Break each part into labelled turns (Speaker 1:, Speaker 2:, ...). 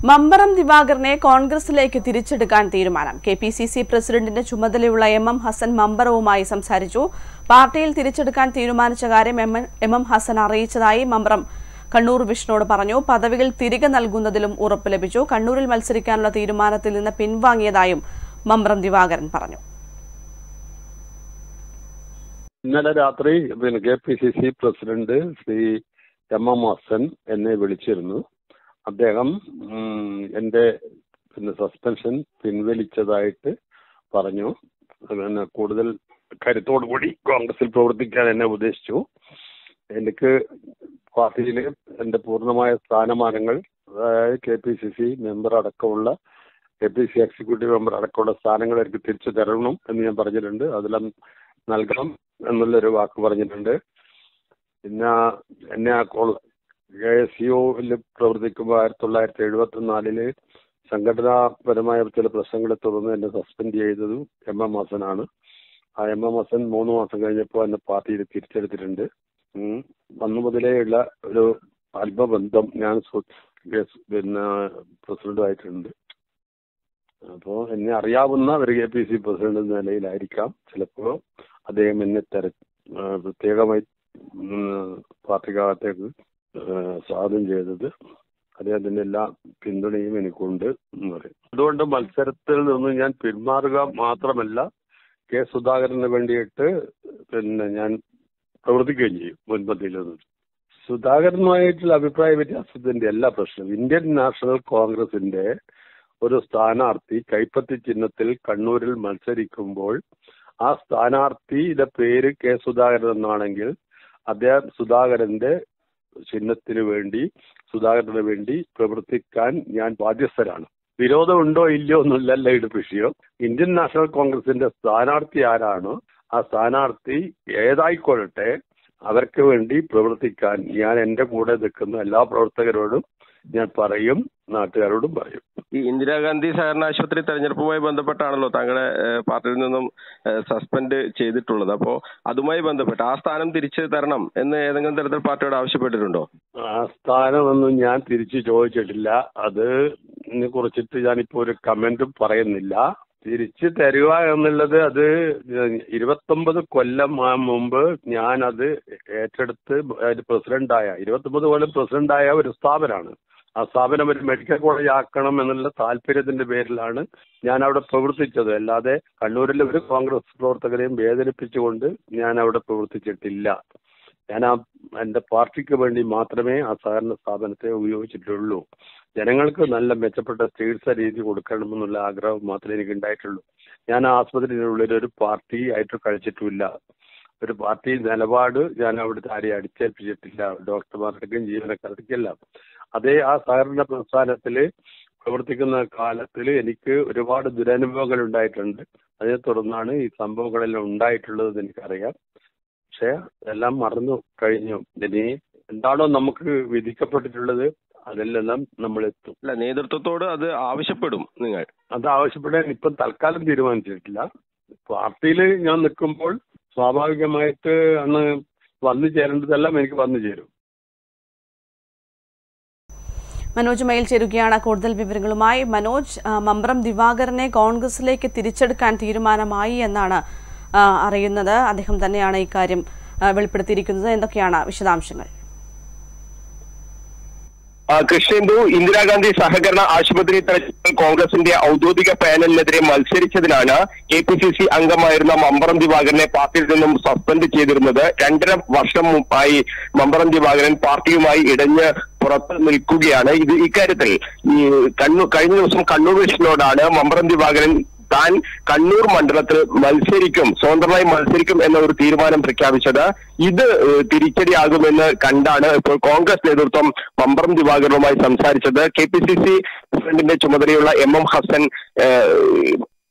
Speaker 1: മമ്പറം ദിവാകരനെ കോൺഗ്രസിലേക്ക് തിരിച്ചെടുക്കാൻ തീരുമാനം കെ പി സി സി പ്രസിഡന്റിന്റെ ചുമതലയുള്ള എം എം ഹസൻ മമ്പറവുമായി സംസാരിച്ചു പാർട്ടിയിൽ തിരിച്ചെടുക്കാൻ തീരുമാനിച്ച കാര്യം M N- M M Hassan അറിയിച്ചതായി മമ്പറം കണ്ണൂർ വിഷ്ണുവോട് പറഞ്ഞു പദവികൾ തിരികെ നൽകുന്നതിലും ഉറപ്പ് ലഭിച്ചു കണ്ണൂരിൽ മത്സരിക്കാനുള്ള തീരുമാനത്തിൽ നിന്ന് പിൻവാങ്ങിയതായും മമ്പറം ദിവാകരൻ പറഞ്ഞു
Speaker 2: ഇന്നലെ രാത്രി പിന്നെ K P C C president Shri M M Hassan എന്നെ വിളിച്ചിരുന്നു അദ്ദേഹം ഉം, എന്റെ പിന്നെ സസ്പെൻഷൻ പിൻവലിച്ചതായിട്ട് പറഞ്ഞു പിന്നെ കൂടുതൽ കരുത്തോടു കൂടി കോൺഗ്രസിൽ പ്രവർത്തിക്കാൻ എന്നെ ഉപദേശിച്ചു എനിക്ക് പാർട്ടിയിൽ എന്റെ പൂർണ്ണമായ സ്ഥാനമാനങ്ങൾ അതായത് K P C C member അടക്കമുള്ള K P C executive member അടക്കമുള്ള സ്ഥാനങ്ങൾ എനിക്ക് തിരിച്ചു തരണം എന്ന് ഞാൻ പറഞ്ഞിട്ടുണ്ട് അതെല്ലാം നൽകണം എന്നുള്ളൊരു വാക്ക് പറഞ്ഞിട്ടുണ്ട് പിന്നെ എന്നെ ആ കോൾ കെ എസ് യുവിൽ പ്രവർത്തിക്കുമ്പോൾ ആയിരത്തി തൊള്ളായിരത്തി എഴുപത്തി നാലില് സംഘടനാപരമായ ചില പ്രശ്നങ്ങളെ തുടർന്ന് എന്നെ സസ്പെൻഡ് ചെയ്തതും എം എം ഹസനാണ് ആ എം എം ഹസൻ മൂന്ന് മാസം കഴിഞ്ഞപ്പോൾ എന്നെ പാർട്ടിയിൽ തിരിച്ചെടുത്തിട്ടുണ്ട് ഉം. അന്നു മുതലേ ഉള്ള ഒരു ആത്മബന്ധം ഞാൻ സു- കെ- പിന്നെ പ്രസിഡന്റുമായിട്ടുണ്ട് അപ്പോൾ എന്നെ അറിയാവുന്ന ഒരു കെ പി സി പ്രസിഡന്റ് എന്ന നിലയിലായിരിക്കാം ചിലപ്പോൾ അദ്ദേഹം എന്നെ തെര ആ, പ്രത്യേകമായി ഉം, പാർട്ടിക്കകത്തേക്ക് ആ, സ്വാഗതം ചെയ്തത് അദ്ദേഹത്തിന്റെ എല്ലാ പിന്തുണയും എനിക്കുണ്ട് എന്ന് പറയും അതുകൊണ്ട് മത്സരത്തിൽ നിന്ന് ഞാൻ പിന്മാറുക മാത്രമല്ല കെ സുധാകരന് വേണ്ടിയിട്ട് പിന്നെ ഞാൻ പ്രവർത്തിക്കുകയും ചെയ്യും മുൻപന്തിയിൽ നിന്ന് സുധാകരനുമായിട്ടുള്ള അഭിപ്രായ വ്യത്യാസത്തിന്റെ എല്ലാ പ്രശ്നവും ഇന്ത്യൻ നാഷണൽ കോൺഗ്രസിന്റെ ഒരു സ്ഥാനാർത്ഥി കൈപ്പത്തി ചിഹ്നത്തിൽ കണ്ണൂരിൽ മത്സരിക്കുമ്പോൾ ആ സ്ഥാനാർത്ഥിയുടെ പേര് കെ സുധാകരൻ എന്നാണെങ്കിൽ അദ്ദേഹം സുധാകരന്റെ ചിഹ്നത്തിന് വേണ്ടി സുധാകരന് വേണ്ടി പ്രവർത്തിക്കാൻ ഞാൻ ബാധ്യസ്ഥരാണ് വിരോധമുണ്ടോ ഇല്ലയോ എന്നുള്ളല്ല ഇത് വിഷയം ഇന്ത്യൻ നാഷണൽ കോൺഗ്രസിന്റെ സ്ഥാനാർത്ഥി ആരാണോ ആ സ്ഥാനാർത്ഥി ഏതായിക്കൊള്ളട്ടെ അവർക്ക് വേണ്ടി പ്രവർത്തിക്കാൻ ഞാൻ എന്റെ കൂടെ നിൽക്കുന്ന എല്ലാ പ്രവർത്തകരോടും ഞാൻ പറയും നാട്ടുകാരോടും പറയും
Speaker 3: ഈ ഇന്ദിരാഗാന്ധി സഹകരണ ആശുപത്രി തെരഞ്ഞെടുപ്പുമായി ബന്ധപ്പെട്ടാണല്ലോ താങ്കളെ ഏഹ്, പാർട്ടിയിൽ നിന്നും ഏഹ്, സസ്പെൻഡ് ചെയ്തിട്ടുള്ളത് അപ്പോ അതുമായി ബന്ധപ്പെട്ട് ആ സ്ഥാനം തിരിച്ചു തരണം എന്ന് ഏതെങ്കിലും തരത്തിൽ പാർട്ടിയോട് ആവശ്യപ്പെട്ടിട്ടുണ്ടോ
Speaker 2: ആ സ്ഥാനമൊന്നും ഞാൻ തിരിച്ചു ചോദിച്ചിട്ടില്ല അത് കുറിച്ചിട്ട് ഞാനിപ്പോ ഒരു കമന്റും പറയുന്നില്ല തിരിച്ചു തരിക എന്നുള്ളത് അത് ഇരുപത്തൊമ്പത് കൊല്ലം ആ മുമ്പ് ഞാൻ അത് ഏറ്റെടുത്ത് അതിന്റെ പ്രസിഡന്റായ ഇരുപത്തൊമ്പത് കൊല്ലം പ്രസിഡന്റായ ഒരു സ്ഥാപനമാണ് ആ സ്ഥാപനം ഒരു മെഡിക്കൽ കോളേജ് ആക്കണം എന്നുള്ള താല്പര്യത്തിന്റെ പേരിലാണ് ഞാൻ അവിടെ പ്രവർത്തിച്ചത് അല്ലാതെ കണ്ണൂരിലെ ഒരു കോൺഗ്രസ് പ്രവർത്തകരെയും വേദനിപ്പിച്ചുകൊണ്ട് ഞാൻ അവിടെ പ്രവർത്തിച്ചിട്ടില്ല ഞാൻ ആ എന്റെ പാർട്ടിക്ക് വേണ്ടി മാത്രമേ ആ സഹകരണ സ്ഥാപനത്തെ ഉപയോഗിച്ചിട്ടുള്ളൂ ജനങ്ങൾക്ക് നല്ല മെച്ചപ്പെട്ട ചികിത്സാ രീതി കൊടുക്കണമെന്നുള്ള ആഗ്രഹം മാത്രമേ എനിക്ക് ഉണ്ടായിട്ടുള്ളൂ ഞാൻ ആ ആസ്പത്രിയിനുള്ളിൽ ഒരു പാർട്ടി ആയിട്ട് കഴിച്ചിട്ടുമില്ല ഒരു പാർട്ടി നിലപാട് ഞാൻ അവിടുത്തെ ആരെയും അടിച്ചേൽപ്പിച്ചിട്ടില്ല ഡോക്ടർമാർക്കും ജീവനക്കാർക്കും എല്ലാം അതേ ആ സഹകരണ പ്രസ്ഥാനത്തിൽ പ്രവർത്തിക്കുന്ന കാലത്തിൽ എനിക്ക് ഒരുപാട് ദുരനുഭവങ്ങൾ ഉണ്ടായിട്ടുണ്ട് അതിനെ തുടർന്നാണ് ഈ സംഭവങ്ങളെല്ലാം ഉണ്ടായിട്ടുള്ളത് എനിക്കറിയാം പക്ഷെ എല്ലാം മറന്നു കഴിഞ്ഞു ഇനി എന്താണോ നമുക്ക് വിധിക്കപ്പെട്ടിട്ടുള്ളത് അതിലെല്ലാം നമ്മൾ എത്തും
Speaker 3: അല്ല നേതൃത്വത്തോട് അത് ആവശ്യപ്പെടും നിങ്ങൾ
Speaker 2: അത് ആവശ്യപ്പെടാൻ ഇപ്പം തൽക്കാലം തീരുമാനിച്ചിട്ടില്ല പാർട്ടിയിൽ ഞാൻ നിൽക്കുമ്പോൾ സ്വാഭാവികമായിട്ട് അന്ന് വന്നു ചേരേണ്ടതെല്ലാം എനിക്ക് വന്നു ചേരും
Speaker 1: മനോജ് മയിൽ ചേരുകയാണ് കൂടുതൽ വിവരങ്ങളുമായി മനോജ് ആ, മമ്പ്രം ദിവാകരനെ കോൺഗ്രസിലേക്ക് തിരിച്ചെടുക്കാൻ തീരുമാനമായി എന്നാണ് ആ, അറിയുന്നത് അദ്ദേഹം തന്നെയാണ് ഇക്കാര്യം ആ, വെളിപ്പെടുത്തിയിരിക്കുന്നത് എന്തൊക്കെയാണ് വിശദാംശങ്ങൾ
Speaker 4: ആ, കൃഷ്ണേന്ദു ഇന്ദിരാഗാന്ധി സഹകരണ ആശുപത്രി തെരഞ്ഞെടുപ്പിൽ കോൺഗ്രസിന്റെ ഔദ്യോഗിക പാനലിനെതിരെ മത്സരിച്ചതിനാണ് കെ പി സി സി അംഗമായിരുന്ന മമ്പറം ദിവാകരനെ പാർട്ടിയിൽ നിന്നും സസ്പെൻഡ് ചെയ്തിരുന്നത് രണ്ടര വർഷം മുമ്പായി മമ്പറം ദിവാകരൻ പാർട്ടിയുമായി ഇടഞ്ഞ് പുറത്ത് നിൽക്കുകയാണ് ഇത് ഇക്കാര്യത്തിൽ ഈ കണ്ണൂർ കഴിഞ്ഞ ദിവസം കണ്ണൂർ വിഷനോടാണ് മമ്പറം ദിവാകരൻ താൻ കണ്ണൂർ മണ്ഡലത്തിൽ മത്സരിക്കും സ്വതന്ത്രമായി മത്സരിക്കും എന്ന ഒരു തീരുമാനം പ്രഖ്യാപിച്ചത് ഇത് ഏഹ്, തിരിച്ചടിയാകുമെന്ന് കണ്ടാണ് ഇപ്പോൾ കോൺഗ്രസ് നേതൃത്വം മമ്പറം ദിവാകരനുമായി സംസാരിച്ചത് കെ പി സി സി പ്രസിഡന്റിന്റെ ചുമതലയുള്ള എം എം ഹസൻ ഏഹ്,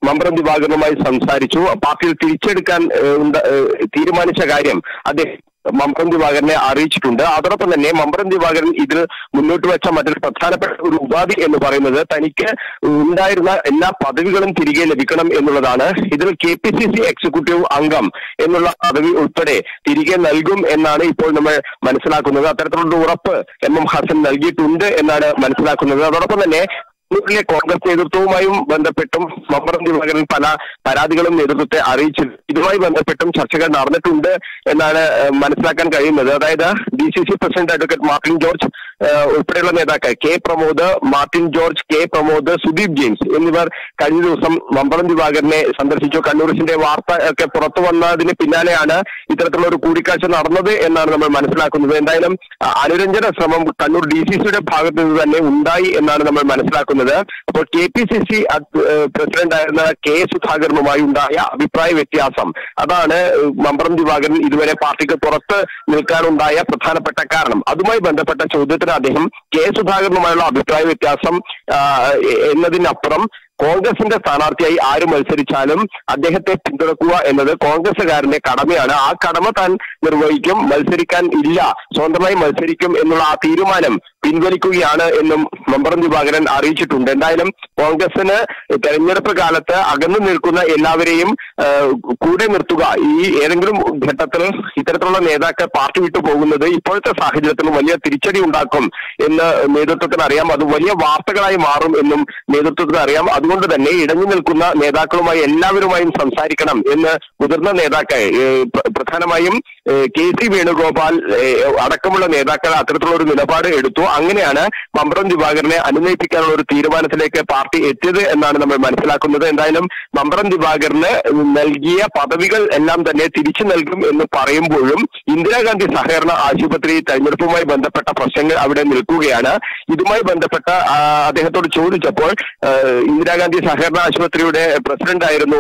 Speaker 4: മമ്പ്രം ദിവാകരനുമായി സംസാരിച്ചു പാർട്ടിയിൽ തിരിച്ചെടുക്കാൻ ഏഹ്, ഉണ്ട്, ഏഹ്, തീരുമാനിച്ച കാര്യം അദ്ദേഹം മമ്പ്രം ദിവാകരനെ അറിയിച്ചിട്ടുണ്ട് അതോടൊപ്പം തന്നെ മമ്പ്രം ദിവാകരൻ ഇതിൽ മുന്നോട്ട് വെച്ച മറ്റൊരു പ്രധാനപ്പെട്ട ഒരു ഉപാധി എന്ന് പറയുന്നത് തനിക്ക് ഉണ്ടായിരുന്ന എല്ലാ പദവികളും തിരികെ ലഭിക്കണം എന്നുള്ളതാണ് ഇതിൽ K P C C executive അംഗം എന്നുള്ള പദവി ഉൾപ്പെടെ തിരികെ നൽകും എന്നാണ് ഇപ്പോൾ നമ്മൾ മനസ്സിലാക്കുന്നത് അത്തരത്തിലുള്ള ഉറപ്പ് എം എം ഹസൻ നൽകിയിട്ടുണ്ട് എന്നാണ് മനസ്സിലാക്കുന്നത് അതോടൊപ്പം തന്നെ കണ്ണൂരിലെ കോൺഗ്രസ് നേതൃത്വവുമായും ബന്ധപ്പെട്ടും മമ്മറം ദിവാകരൻ പല പരാതികളും നേതൃത്വത്തെ അറിയിച്ചു ഇതുമായി ബന്ധപ്പെട്ടും ചർച്ചകൾ നടന്നിട്ടുണ്ട് എന്നാണ് ഏഹ്, മനസ്സിലാക്കാൻ കഴിയുന്നത് അതായത് D C C president advocate Martin George ഏഹ്, ഉൾപ്പെടെയുള്ള നേതാക്കൾ കെ പ്രമോദ് മാർട്ടിൻ ജോർജ് കെ പ്രമോദ് സുദീപ് ജെയിംസ് എന്നിവർ കഴിഞ്ഞ ദിവസം മമ്പളം ദിവാകരനെ സന്ദർശിച്ചു കണ്ണൂരിന്റെ വാർത്ത ഒക്കെ പുറത്തു വന്നതിന് പിന്നാലെയാണ് ഇത്തരത്തിലുള്ള ഒരു കൂടിക്കാഴ്ച നടന്നത് എന്നാണ് നമ്മൾ മനസ്സിലാക്കുന്നത് എന്തായാലും അ, അനുരഞ്ജന ശ്രമം കണ്ണൂർ ഡി സി സിയുടെ ഭാഗത്ത് നിന്ന് തന്നെ ഉണ്ടായി എന്നാണ് നമ്മൾ മനസ്സിലാക്കുന്നത് അപ്പോൾ K P C C president ആയിരുന്ന കെ സുധാകരനുമായി ഉണ്ടായ അഭിപ്രായ വ്യത്യാസം അതാണ് ഏഹ്, മമ്പറം ദിവാകരൻ ഇതുവരെ പാർട്ടിക്ക് പുറത്ത് നിൽക്കാനുണ്ടായ പ്രധാനപ്പെട്ട കാരണം അതുമായി ബന്ധപ്പെട്ട ചോദ്യത്തിന് അദ്ദേഹം കെ സുധാകരനുമായുള്ള അഭിപ്രായ വ്യത്യാസം ആ, എ- എന്നതിനപ്പുറം കോൺഗ്രസിന്റെ സ്ഥാനാർത്ഥിയായി ആര് മത്സരിച്ചാലും അദ്ദേഹത്തെ പിന്തുണക്കുക എന്നത് കോൺഗ്രസുകാരന്റെ കടമയാണ് ആ കടമ താൻ നിർവഹിക്കും മത്സരിക്കാൻ ഇല്ല സ്വന്തമായി മത്സരിക്കും എന്നുള്ള ആ തീരുമാനം പിൻവലിക്കുകയാണ് എന്നും മമ്പറം ദിവാകരൻ അറിയിച്ചിട്ടുണ്ട് എന്തായാലും കോൺഗ്രസിന് തെരഞ്ഞെടുപ്പ് കാലത്ത് അകന്നു നിൽക്കുന്ന എല്ലാവരെയും ആ, കൂടെ നിർത്തുക ഈ ഏതെങ്കിലും ഘട്ടത്തിൽ ഇത്തരത്തിലുള്ള നേതാക്കൾ പാർട്ടി വിട്ടു പോകുന്നത് ഇപ്പോഴത്തെ സാഹചര്യത്തിൽ വലിയ തിരിച്ചടി ഉണ്ടാക്കും എന്ന് നേതൃത്വത്തിന് അറിയാം അത് വലിയ വാർത്തകളായി മാറും എന്നും നേതൃത്വത്തിന് അറിയാം അതുകൊണ്ട് തന്നെ ഇടഞ്ഞു നിൽക്കുന്ന നേതാക്കളുമായി എല്ലാവരുമായും സംസാരിക്കണം എന്ന് മുതിർന്ന നേതാക്കൾ ഏഹ്, പ്ര- പ്രധാനമായും ഏഹ്, കെ സി വേണുഗോപാൽ ഏഹ്, അടക്കമുള്ള നേതാക്കൾ അത്തരത്തിലുള്ള ഒരു നിലപാട് എടുത്തു അങ്ങനെയാണ് മമ്പ്രം ദിവാകരനെ അനുനയിപ്പിക്കാനുള്ള ഒരു തീരുമാനത്തിലേക്ക് പാർട്ടി എത്തിയത് എന്നാണ് നമ്മൾ മനസ്സിലാക്കുന്നത് എന്തായാലും മമ്പ്രം ദിവാകരന് നൽകിയ പദവികൾ എല്ലാം തന്നെ തിരിച്ചു നൽകും എന്ന് പറയുമ്പോഴും ഇന്ദിരാഗാന്ധി സഹകരണ ആശുപത്രി തെരഞ്ഞെടുപ്പുമായി ബന്ധപ്പെട്ട പ്രശ്നങ്ങൾ അവിടെ നിൽക്കുകയാണ് ഇതുമായി ബന്ധപ്പെട്ട ആ, അദ്ദേഹത്തോട് ചോദിച്ചപ്പോൾ ആ, ഇന്ദിരാഗാന്ധി സഹകരണ ആശുപത്രിയുടെ പ്രസിഡന്റ് ആയിരുന്നു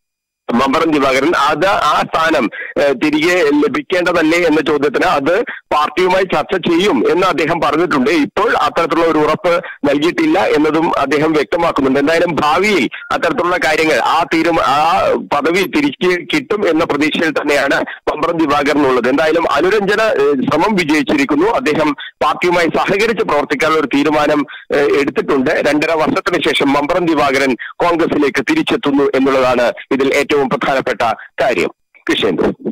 Speaker 4: മമ്പറം ദിവാകരൻ അത് ആ സ്ഥാനം ഏഹ്, തിരികെ ലഭിക്കേണ്ടതല്ലേ എന്ന ചോദ്യത്തിന് അത് പാർട്ടിയുമായി ചർച്ച ചെയ്യും എന്ന് അദ്ദേഹം പറഞ്ഞിട്ടുണ്ട് ഇപ്പോൾ അത്തരത്തിലുള്ള ഒരു ഉറപ്പ് നൽകിയിട്ടില്ല എന്നതും അദ്ദേഹം വ്യക്തമാക്കുന്നുണ്ട് എന്തായാലും ഭാവിയിൽ അത്തരത്തിലുള്ള കാര്യങ്ങൾ ആ തീരുമാ ആ പദവി തിരിച്ച് കിട്ടും എന്ന പ്രതീക്ഷയിൽ തന്നെയാണ് മമ്പറം ദിവാകരനുള്ളത് എന്തായാലും അനുരഞ്ജന ഏഹ്, ശ്രമം വിജയിച്ചിരിക്കുന്നു അദ്ദേഹം പാർട്ടിയുമായി സഹകരിച്ച് പ്രവർത്തിക്കാനുള്ള ഒരു തീരുമാനം ഏഹ്, എടുത്തിട്ടുണ്ട് രണ്ടര വർഷത്തിന് ശേഷം മമ്പറം ദിവാകരൻ കോൺഗ്രസിലേക്ക് തിരിച്ചെത്തുന്നു എന്നുള്ളതാണ് ഇതിൽ ഏറ്റവും പ്രധാനപ്പെട്ട കാര്യം കൃഷ്ണേന്ദ്ര